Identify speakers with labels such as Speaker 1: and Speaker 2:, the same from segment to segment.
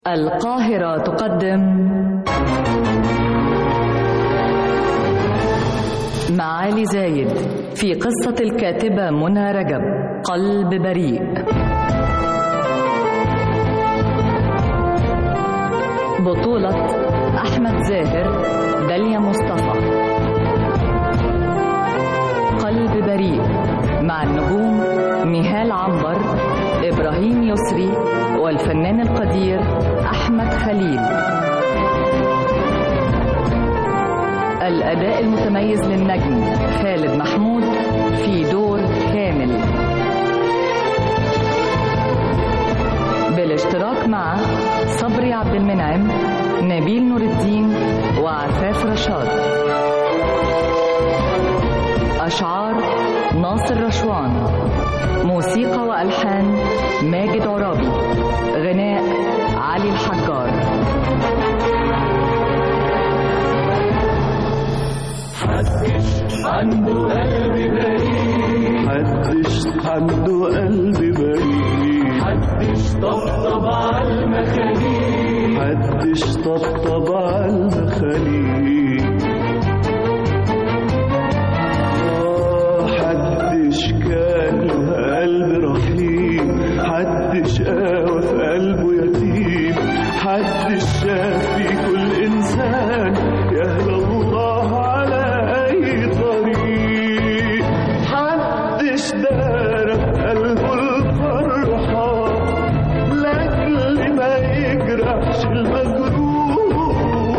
Speaker 1: القاهرة تقدم معالي زايد في قصة الكاتبة منى رجب قلب بريء بطولة أحمد زاهر داليا مصطفى قلب بريء مع النجوم نهال عنبر إبراهيم يسري والفنان القدير أحمد خليل الأداء المتميز للنجم خالد محمود في دور كامل بالاشتراك مع صبري عبد المنعم نبيل نور الدين وعفاف رشاد أشعار ناصر رشوان موسيقى وألحان ماجد عرابي غناء علي الحجار
Speaker 2: محدش عنده قلب بريء
Speaker 3: محدش عنده قلب بريء
Speaker 2: محدش طبطب على المخاليق
Speaker 3: محدش طبطب على المخاليق آه، حدش كان له قلب رحيم حدش قاوى في قلبه يتيم حدش شاف في كل انسان يهدى الله على اي طريق حدش دار في قلبه الفرحه لاجل ما يجرحش المجروح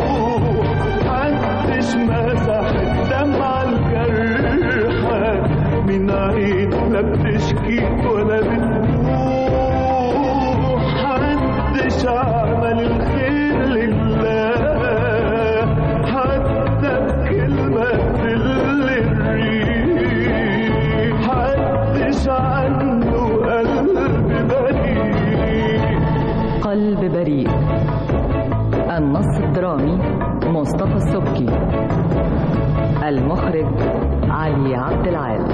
Speaker 3: محدش مسح الدمعة الجرحى من عين لا بتشكي ولا بتبوح محدش عمل الخير لله حتى بكلمة تل الريح محدش عنده قلب بريء
Speaker 1: قلب بريء النص الدرامي مصطفى السبكي المخرج علي عبد العال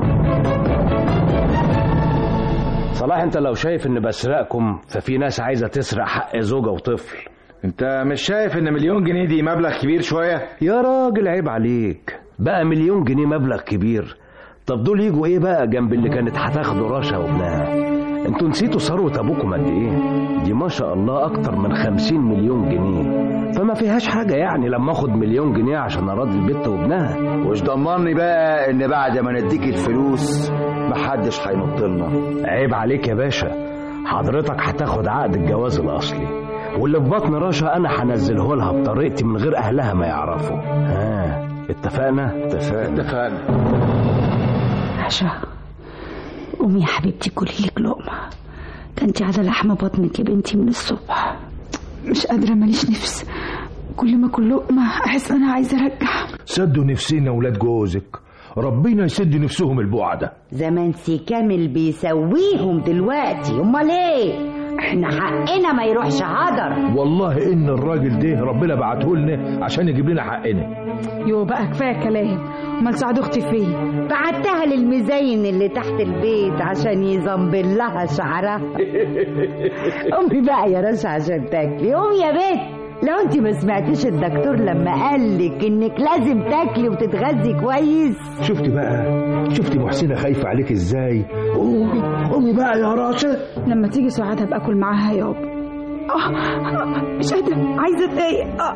Speaker 4: صلاح انت لو شايف ان بسرقكم ففي ناس عايزه تسرق حق زوجه وطفل
Speaker 5: انت مش شايف ان مليون جنيه دي مبلغ كبير شوية
Speaker 4: يا راجل عيب عليك بقى مليون جنيه مبلغ كبير طب دول يجوا ايه بقى جنب اللي كانت هتاخده رشا وابنها انتوا نسيتوا ثروة ابوكم قد ايه دي ما شاء الله اكتر من خمسين مليون جنيه فما فيهاش حاجة يعني لما اخد مليون جنيه عشان اراضي البت وابنها
Speaker 5: وش ضمني بقى ان بعد ما نديك الفلوس محدش هينط لنا
Speaker 4: عيب عليك يا باشا حضرتك هتاخد عقد الجواز الاصلي واللي في بطن رشا انا هنزله لها بطريقتي من غير اهلها ما يعرفوا ها اتفقنا
Speaker 5: اتفقنا اتفقنا
Speaker 6: عشا قومي يا حبيبتي كلي لك لقمة ده انت على لحم بطنك يا بنتي من الصبح
Speaker 7: مش قادرة ماليش نفس كل ما اكل لقمة احس انا عايزة ارجع
Speaker 8: سدوا نفسنا ولاد جوزك ربنا يسد نفسهم البوع ده
Speaker 9: زمان سي كامل بيسويهم دلوقتي امال ايه احنا حقنا ما يروحش هدر
Speaker 8: والله ان الراجل ده ربنا بعته لنا عشان يجيب لنا حقنا
Speaker 7: يو بقى كفاية كلام امال سعاد اختي فين
Speaker 9: بعتها للمزين اللي تحت البيت عشان يزنبل لها شعرها امي بقى يا رشا عشان تاكلي قومي يا بنت لو انت ما سمعتيش الدكتور لما قالك انك لازم تاكلي وتتغذي كويس
Speaker 8: شفتي بقى شفتي محسنه خايفه عليك ازاي قومي قومي بقى يا راشد
Speaker 7: لما تيجي سعاد هبقى اكل معاها يابا آه مش قادرة عايزة اتضايق آه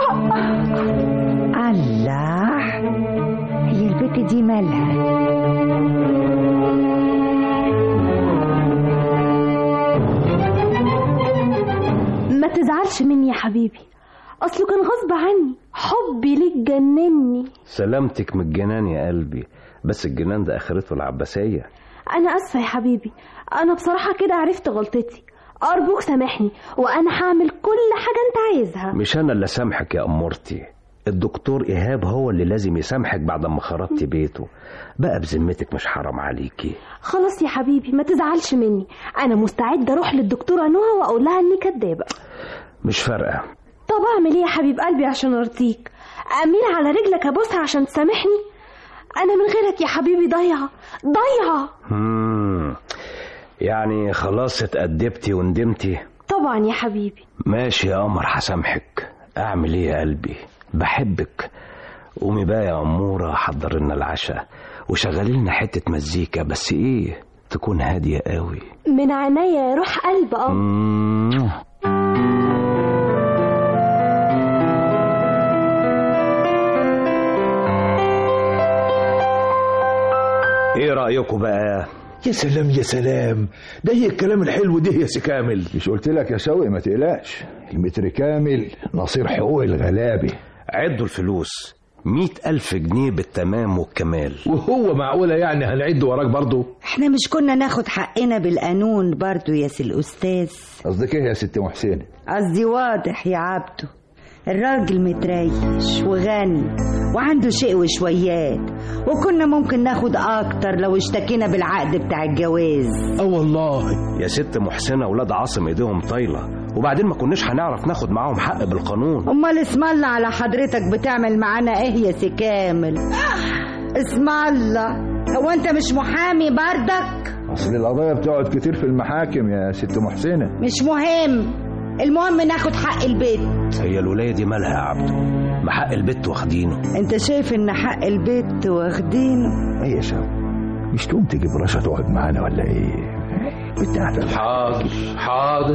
Speaker 7: آه
Speaker 9: الله هي البت دي مالها
Speaker 10: ما تزعلش مني يا حبيبي اصله كان غصب عني حبي ليك جنني
Speaker 4: سلامتك من الجنان يا قلبي بس الجنان ده اخرته العباسيه
Speaker 10: انا اسفه يا حبيبي انا بصراحه كده عرفت غلطتي ارجوك سامحني وانا هعمل كل حاجه انت عايزها
Speaker 4: مش انا اللي سامحك يا امورتي الدكتور ايهاب هو اللي لازم يسامحك بعد ما خربتي بيته بقى بذمتك مش حرام عليكي
Speaker 10: خلاص يا حبيبي ما تزعلش مني انا مستعده اروح للدكتوره نهى واقول لها اني كدابه
Speaker 4: مش فارقه
Speaker 10: طب اعمل ايه يا حبيب قلبي عشان ارضيك اميل على رجلك ابوسها عشان تسامحني انا من غيرك يا حبيبي ضايعه ضايعه
Speaker 4: مم. يعني خلاص اتأدبتي وندمتي
Speaker 10: طب طبعا يا حبيبي
Speaker 4: ماشي يا قمر هسامحك اعمل ايه يا قلبي بحبك قومي بقى يا اموره حضر لنا العشاء وشغلي لنا حته مزيكا بس ايه تكون هاديه قوي
Speaker 10: من عينيا يا روح قلب اه
Speaker 4: مم. ايه رايكم بقى
Speaker 8: يا سلام يا سلام ده هي الكلام الحلو ده يا سي كامل
Speaker 5: مش قلت لك يا شوقي ما تقلقش المتر كامل نصير حقوق الغلابه
Speaker 4: عدوا الفلوس مئة ألف جنيه بالتمام والكمال
Speaker 8: وهو معقولة يعني هنعد وراك برضه
Speaker 9: احنا مش كنا ناخد حقنا بالقانون برضو يا سي الأستاذ
Speaker 5: قصدك ايه يا ست محسن
Speaker 9: قصدي واضح يا عبده الراجل متريش وغني وعنده شيء وشويات وكنا ممكن ناخد اكتر لو اشتكينا بالعقد بتاع الجواز
Speaker 8: اه والله
Speaker 4: يا ست محسنة ولاد عاصم ايديهم طايلة وبعدين ما كناش هنعرف ناخد معاهم حق بالقانون
Speaker 9: امال اسم الله على حضرتك بتعمل معانا ايه يا سي كامل اسم الله هو انت مش محامي بردك
Speaker 5: اصل القضايا بتقعد كتير في المحاكم يا ست محسنه
Speaker 9: مش مهم المهم ناخد حق البيت
Speaker 4: هي الولاية دي مالها يا عبده ما حق البت واخدينه
Speaker 9: انت شايف ان حق البيت واخدينه
Speaker 5: ايه يا شوقي مش تقوم تجيب رشا تقعد معانا ولا ايه بتاعت
Speaker 8: حاضر حاضر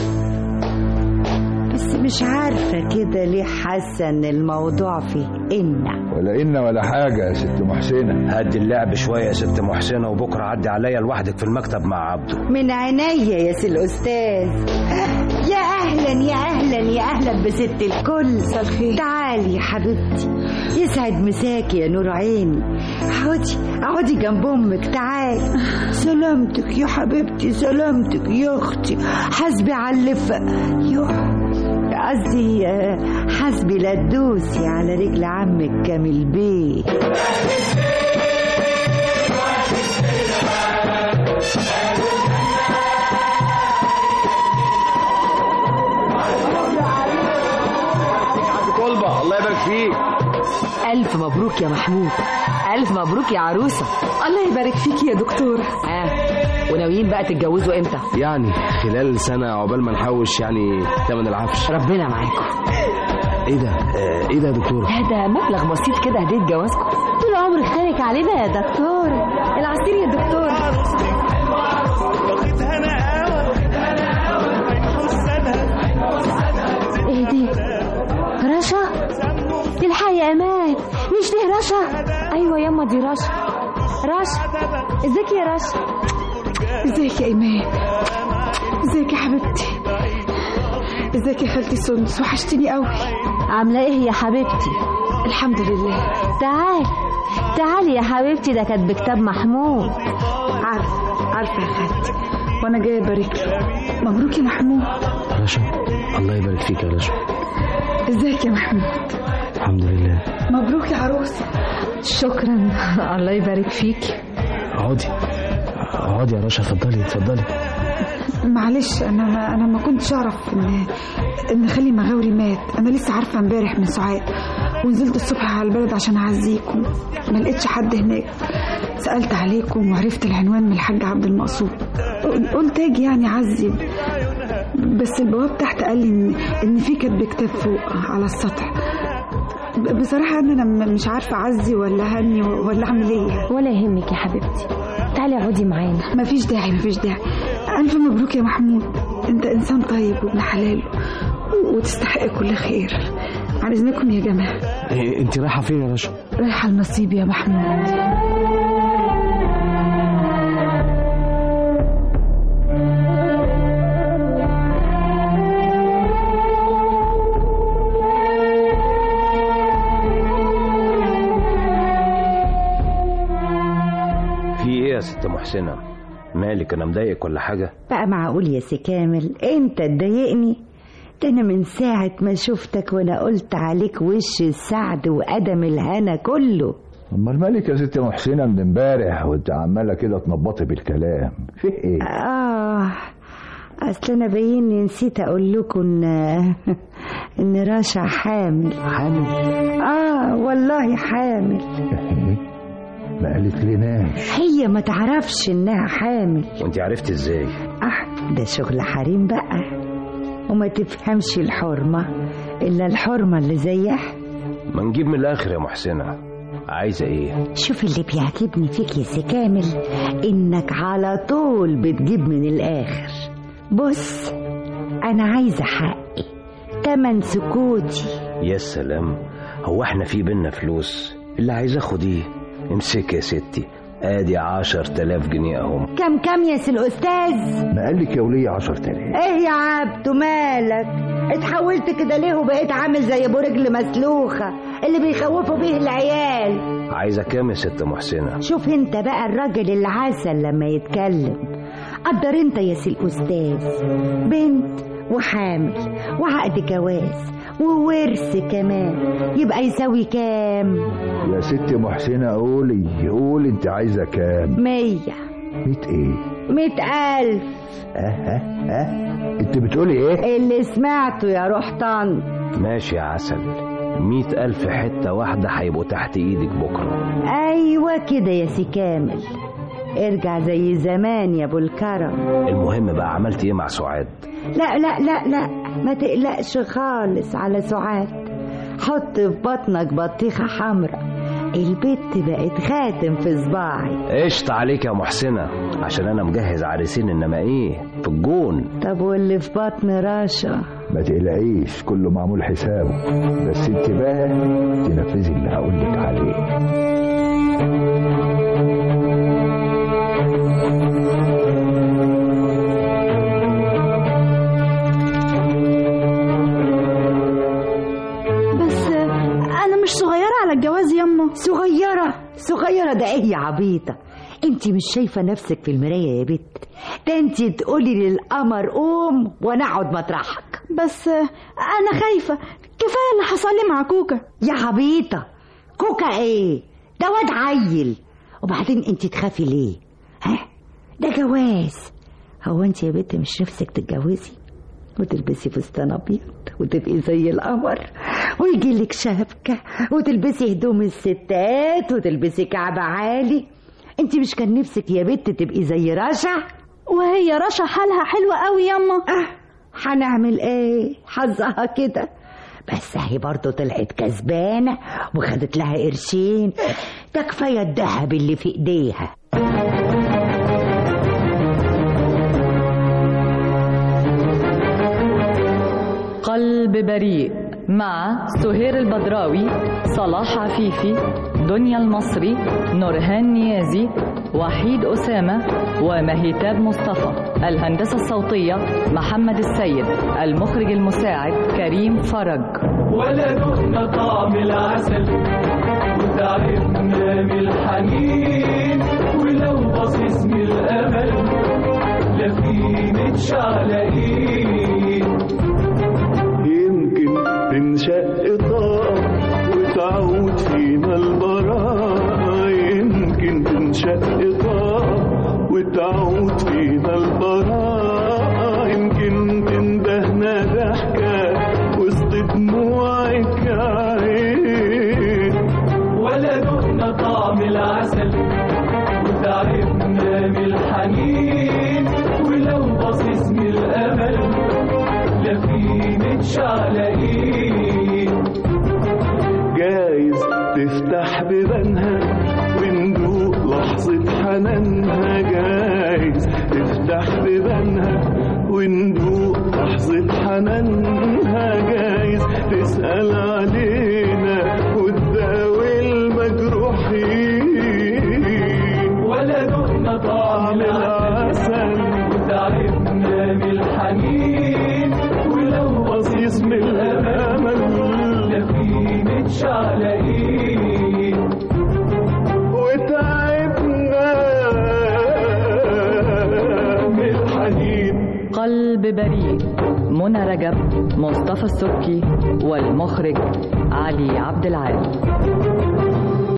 Speaker 9: بس مش عارفة كده ليه حاسة ان الموضوع فيه إن
Speaker 5: ولا إن ولا حاجة يا ست محسنة
Speaker 4: هدي اللعب شوية يا ست محسنة وبكرة عدي عليا لوحدك في المكتب مع عبده
Speaker 9: من عينيا يا سي الأستاذ يا أهلا يا أهلا يا أهلا بست الكل
Speaker 7: الخير.
Speaker 9: تعالي يا حبيبتي يسعد مساكي يا نور عيني اقعدي اقعدي جنب أمك تعالي سلامتك يا حبيبتي سلامتك يا أختي حسبي على اللي ف- يا قصدي آه، حسبي لا تدوسي على رجل عمك كامل بيه
Speaker 4: طلبة الله يبارك فيك
Speaker 1: ألف مبروك يا محمود ألف مبروك يا عروسة
Speaker 7: الله يبارك فيكي يا دكتور
Speaker 1: ها وناويين بقى تتجوزوا امتى
Speaker 11: يعني خلال سنة عقبال ما نحوش يعني تمن العفش
Speaker 1: ربنا معاكم
Speaker 11: ايه ده آه، ايه ده يا دكتور
Speaker 1: هذا مبلغ بسيط كده هدية جوازكم
Speaker 10: طول عمرك خارج علينا يا دكتور
Speaker 7: العصير يا دكتور
Speaker 10: ايه دي رشا الحقي يا امان مش دي رشا ايوه ياما دي رشا رشا ازيك يا رشا
Speaker 7: ازيك يا ايمان ازيك يا حبيبتي ازيك يا خالتي سندس وحشتني قوي
Speaker 10: عامله ايه يا حبيبتي
Speaker 7: الحمد لله
Speaker 10: تعالي تعالي يا حبيبتي ده كانت بكتاب محمود
Speaker 7: عارفه عارفه يا خالتي وانا جايه ابارك لك مبروك يا محمود
Speaker 11: رشا الله يبارك فيك يا رشا
Speaker 7: ازيك يا محمود
Speaker 11: الحمد لله
Speaker 7: مبروك يا عروسه
Speaker 1: شكرا الله يبارك فيك
Speaker 11: اقعدي اقعدي يا رشا اتفضلي اتفضلي
Speaker 7: معلش انا ما انا ما كنتش اعرف ان ان خالي مغاوري مات انا لسه عارفه امبارح من سعاد ونزلت الصبح على البلد عشان اعزيكم ما لقيتش حد هناك سالت عليكم وعرفت العنوان من الحاج عبد المقصود قلت اجي يعني اعزي بس البواب تحت قال لي ان ان في كاتب كتاب فوق على السطح ب- بصراحه انا م- مش عارفه اعزي ولا هني ولا اعمل ايه
Speaker 10: ولا يهمك يا حبيبتي تعالي اقعدي معانا
Speaker 7: مفيش داعي مفيش داعي ألف مبروك يا محمود أنت إنسان طيب وابن حلال و- وتستحق كل خير عن إذنكم يا جماعة
Speaker 11: إيه انت رايحة فين يا رشا
Speaker 7: رايحة النصيب يا محمود
Speaker 4: في ايه يا ست محسنة مالك انا مضايقك ولا حاجة
Speaker 9: بقى معقول يا سي كامل انت تضايقني ده انا من ساعة ما شفتك وانا قلت عليك وش السعد وقدم الهنا كله
Speaker 5: امال مالك يا ست محسنة من امبارح وانت عمالة كده تنبطي بالكلام في ايه
Speaker 9: اه اصل انا باين نسيت اقول لكم ان ان رشا حامل
Speaker 5: حامل
Speaker 9: اه والله حامل
Speaker 5: ما قالت لناش
Speaker 9: هي ما تعرفش انها حامل
Speaker 4: وانت عرفت ازاي
Speaker 9: اه ده شغل حريم بقى وما تفهمش الحرمة إلا الحرمة اللي زيها
Speaker 4: ما نجيب من الاخر يا محسنة عايزة ايه
Speaker 9: شوف اللي بيعجبني فيك يا سي كامل إنك على طول بتجيب من الآخر بص أنا عايزة حقي تمن سكوتي
Speaker 4: يا سلام هو احنا في بينا فلوس اللي عايز اخد ايه امسك يا ستي ادي عشر تلاف جنيه اهم
Speaker 9: كم كم يا سي الأستاذ
Speaker 5: ما قال لك يا ولية 10000
Speaker 9: ايه يا عبدو مالك اتحولت كده ليه وبقيت عامل زي ابو رجل مسلوخة اللي بيخوفوا بيه العيال
Speaker 4: عايزة كام يا ست محسنة
Speaker 9: شوف انت بقى الراجل العسل لما يتكلم قدر انت يا سي الاستاذ بنت وحامل وعقد جواز وورث كمان يبقى يساوي كام
Speaker 5: يا ست محسنة قولي قولي انت عايزة كام
Speaker 9: مية
Speaker 5: ميت ايه
Speaker 9: مئة ألف
Speaker 5: اه اه اه انت بتقولي ايه
Speaker 9: اللي سمعته يا روح طن
Speaker 4: ماشي يا عسل مئة ألف حتة واحدة هيبقوا تحت إيدك بكرة
Speaker 9: أيوة كده يا سي كامل ارجع زي زمان يا ابو الكرم
Speaker 4: المهم بقى عملت إيه مع سعاد
Speaker 9: لا لا لا لا ما تقلقش خالص على سعاد حط في بطنك بطيخة حمراء البت بقت خاتم في صباعي
Speaker 4: قشط عليك يا محسنة عشان أنا مجهز عريسين إنما إيه في الجون
Speaker 9: طب واللي في بطن راشا
Speaker 5: ما تقلقيش كله معمول حسابه بس انت بقى تنفذي اللي هقول لك عليه
Speaker 7: بس انا مش صغيره على الجواز يما
Speaker 9: صغيرة صغيرة ده ايه يا عبيطة انت مش شايفة نفسك في المراية يا بت ده انت تقولي للقمر قوم وانا اقعد مطرحك
Speaker 7: بس انا خايفه كفايه اللي حصل لي مع كوكا
Speaker 9: يا عبيطة كوكا ايه ده واد عيل وبعدين انت تخافي ليه ها ده جواز هو انت يا بنت مش نفسك تتجوزي وتلبسي فستان ابيض وتبقي زي القمر ويجي لك شبكه وتلبسي هدوم الستات وتلبسي كعب عالي انت مش كان نفسك يا بنت تبقي زي رشا
Speaker 7: وهي رشا حالها حلوه قوي يما
Speaker 9: اه هنعمل ايه حظها كده بس هي برضه طلعت كسبانه وخدت لها قرشين ده كفايه الذهب اللي في ايديها
Speaker 1: قلب بريء مع سهير البدراوي صلاح عفيفي دنيا المصري نورهان نيازي وحيد أسامة ومهيتاب مصطفى الهندسة الصوتية محمد السيد المخرج المساعد كريم فرج
Speaker 2: ولا دقنا طعم العسل وتعبنا من الحنين ولو بصيص من الامل لا في متشعلقين
Speaker 3: يمكن تنشق طاق وتعود فينا البراءة يمكن تنشق طاق وتعود فينا البراءة يمكن تندهنا ضحكة وسط دموعك يا عين
Speaker 2: ولا دقنا طعم العسل وتعبنا من الحنين ولو بصيص من الامل لا في متشعلقين
Speaker 3: جايز تفتح بيبانها وندوق لحظة حنانها جايز تفتح بيبانها وندوق لحظة حنانها جايز تسأل علينا وتداوي المجروحين
Speaker 2: ولا دقنا طعم العسل وتعبنا من الحنين ولو
Speaker 3: بصيص من الأمل
Speaker 2: لا في متشعلقين
Speaker 3: وتعبنا من الحنين
Speaker 1: قلب بريء منى رجب مصطفى السبكي والمخرج علي عبد العال